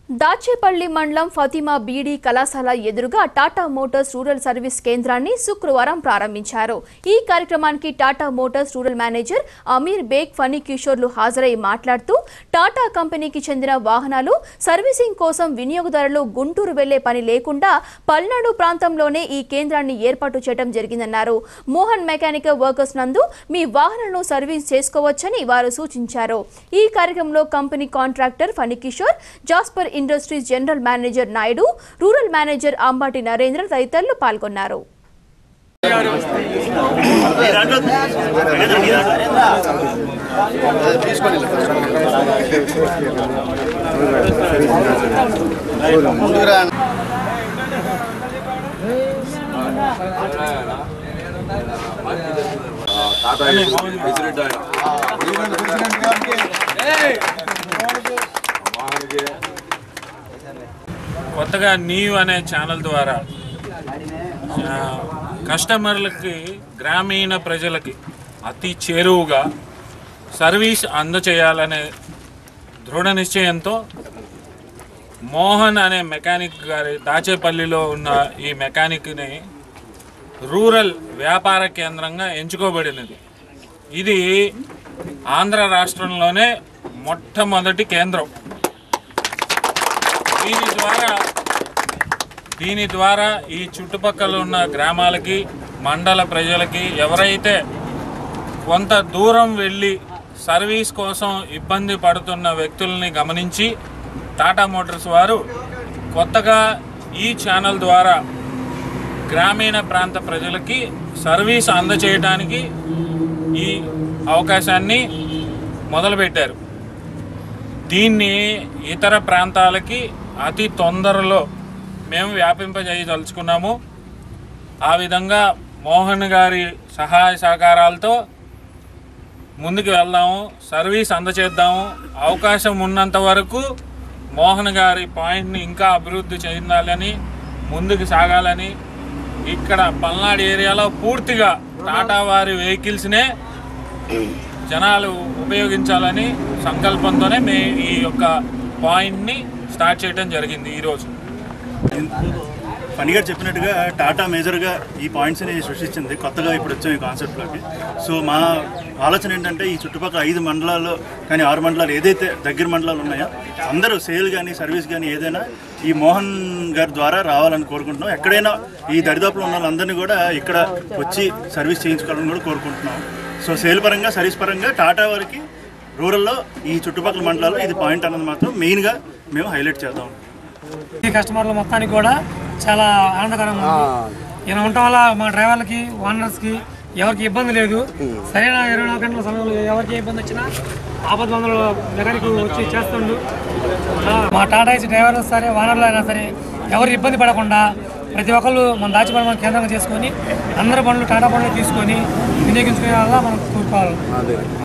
దాచేపల్లి మండలం ఫతిమా బీడీ కళాశాల ఎదురుగా టాటా మోటార్స్ రూరల్ సర్వీస్ కేంద్రాన్ని శుక్రవారం ప్రారంభించారు ఈ కార్యక్రమానికి Tata Motors rural manager Ameer Baig Phani కిషోర్లు హాజరై మాట్లాడుతూ టాటా కంపెనీకి చెందిన వాహనాలు సర్వీసింగ్ కోసం వినియోగదారులు గుంటూరు వెళ్లే పని లేకుండా పల్నాడు ప్రాంతంలోనే ఈ కేంద్రాన్ని ఏర్పాటు చేయడం జరిగిందన్నారు మోహన్ మెకానికల్ వర్కర్స్ నందు మీ వాహనాలను సర్వీస్ చేసుకోవచ్చని వారు సూచించారు ఈ కార్యక్రమంలో company contractor Phani Kishore Jasper industries general manager Naidu rural manager Ambati Narendra తదితరులు పాల్గొన్నారు టాటా ప్రెసిడెంట్ ఆయన వాహనకి కొత్తగా నీవ్ అనే ఛానల్ ద్వారా ఆ, కస్టమర్లకి గ్రామీణ ప్రజలకి అతి చేరువుగా సర్వీస్ అందచేయాలనే దృఢ నిశ్చయంతో మోహన్ అనే మెకానిక్ గారి దాచేపల్లిలో ఉన్న ఈ మెకానిక్ని రూరల్ వ్యాపార కేంద్రంగా ఎంచుకోబడినది ఇది ఆంధ్ర రాష్ట్రంలోనే మొట్టమొదటి కేంద్రం దీని ద్వారా దీని ద్వారా ఈ చుట్టుపక్కల ఉన్న గ్రామాలకి మండల ప్రజలకి ఎవరైతే కొంత దూరం వెళ్ళి సర్వీస్ కోసం ఇబ్బంది పడుతున్న వ్యక్తుల్ని గమనించి టాటా మోటార్స్ వారు కొత్తగా ఈ ఛానల్ ద్వారా గ్రామీణ ప్రాంత ప్రజలకి సర్వీస్ అందచేయడానికి ఈ అవకాశాన్ని మొదలుపెట్టారు దీన్ని ఇతర ప్రాంతాలకి అతి తొందరలో మేము వ్యాపింపజేయదలుచుకున్నాము ఆ విధంగా మోహన్ గారి సహాయ సహకారాలతో ముందుకు వెళ్దాము సర్వీస్ అందచేద్దాము అవకాశం ఉన్నంత వరకు మోహన్ గారి పాయింట్ని ఇంకా అభివృద్ధి చెందాలని ముందుకు సాగాలని ఇక్కడ పల్నాడు ఏరియాలో పూర్తిగా టాటా వారి వెహికల్స్నే జనాలు ఉపయోగించాలని సంకల్పంతోనే మే ఈ యొక్క పాయింట్ని స్టార్ట్ చేయడం జరిగింది ఈరోజు ఫణి గారు చెప్పినట్టుగా టాటా మేజర్గా ఈ పాయింట్స్ని సృష్టించింది కొత్తగా ఇప్పుడు వచ్చాం ఈ కాన్సెప్ట్లోకి సో మా ఆలోచన ఏంటంటే ఈ చుట్టుపక్కల ఐదు మండలాల్లో కానీ ఆరు మండలాలు ఏదైతే దగ్గర మండలాలు ఉన్నాయో అందరూ సేల్ కానీ సర్వీస్ కానీ ఏదైనా ఈ మోహన్ గారి ద్వారా రావాలని కోరుకుంటున్నాం ఎక్కడైనా ఈ దరిదాపులో ఉన్న వాళ్ళందరినీ కూడా ఇక్కడ వచ్చి సర్వీస్ చేయించుకోవాలని కూడా కోరుకుంటున్నాం సో సేల్ పరంగా సర్వీస్ పరంగా టాటా వారికి రూరల్లో ఈ చుట్టుపక్కల మండలాల్లో ఇది పాయింట్ అన్నది మాత్రం మెయిన్గా మేము హైలైట్ చేద్దాం ఈ కస్టమర్ల మొత్తానికి కూడా చాలా ఆనందకరంగా ఉంది ఈయన ఉండటం వల్ల మా డ్రైవర్లకి ఓనర్స్కి ఎవరికి ఇబ్బంది లేదు సరైన ఇరవై నాలుగు గంటల సమయంలో ఎవరికి ఏ ఇబ్బంది వచ్చినా ఆపద వందల మెకానిక్ వచ్చి చేస్తుండు ఆ, మా టాటా ఏసీ డ్రైవర్లు సరే ఓనర్లు అయినా సరే ఎవరు ఇబ్బంది పడకుండా ప్రతి ఒక్కళ్ళు మన దాచిపడి మన కేంద్రంగా చేసుకొని అందరి బండ్లు టాటా బండ్లు తీసుకొని వినియోగించుకునే వల్ల మనం కోరుకోవాలి